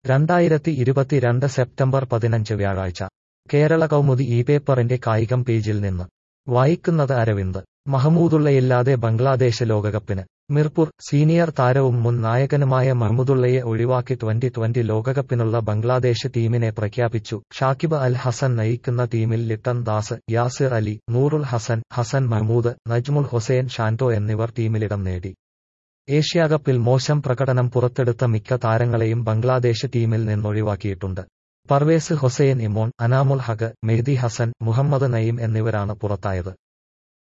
രണ്ടായിരത്തി ഇരുപത്തിരണ്ട് സെപ്റ്റംബർ പതിനഞ്ച് വ്യാഴാഴ്ച കേരള കൗമുദി ഈ പേപ്പറിന്റെ കായികം പേജിൽ നിന്ന് വായിക്കുന്നത് അരവിന്ദ് മഹമൂദുള്ളയില്ലാതെ ബംഗ്ലാദേശ് ലോകകപ്പിന് മിർപുർ സീനിയർ താരവും മുൻ നായകനുമായ മഹ്മുദുള്ളയെ ഒഴിവാക്കി ട്വന്റി ട്വന്റി ലോകകപ്പിനുള്ള ബംഗ്ലാദേശ് ടീമിനെ പ്രഖ്യാപിച്ചു ഷാക്കിബ് അൽ ഹസൻ നയിക്കുന്ന ടീമിൽ ലിട്ടൺ ദാസ് യാസിർ അലി നൂറുൽ ഹസൻ ഹസൻ മഹ്മൂദ് നജ്മുൽ ഹുസൈൻ ഷാൻറ്റോ എന്നിവർ ടീമിലിടം നേടി ഏഷ്യാകപ്പിൽ മോശം പ്രകടനം പുറത്തെടുത്ത മിക്ക താരങ്ങളെയും ബംഗ്ലാദേശ് ടീമിൽ നിന്നൊഴിവാക്കിയിട്ടുണ്ട് പർവേസ് ഹുസൈൻ ഇമോൺ അനാമുൽ ഹഖ് മെഹ്ദി ഹസൻ മുഹമ്മദ് നയീം എന്നിവരാണ് പുറത്തായത്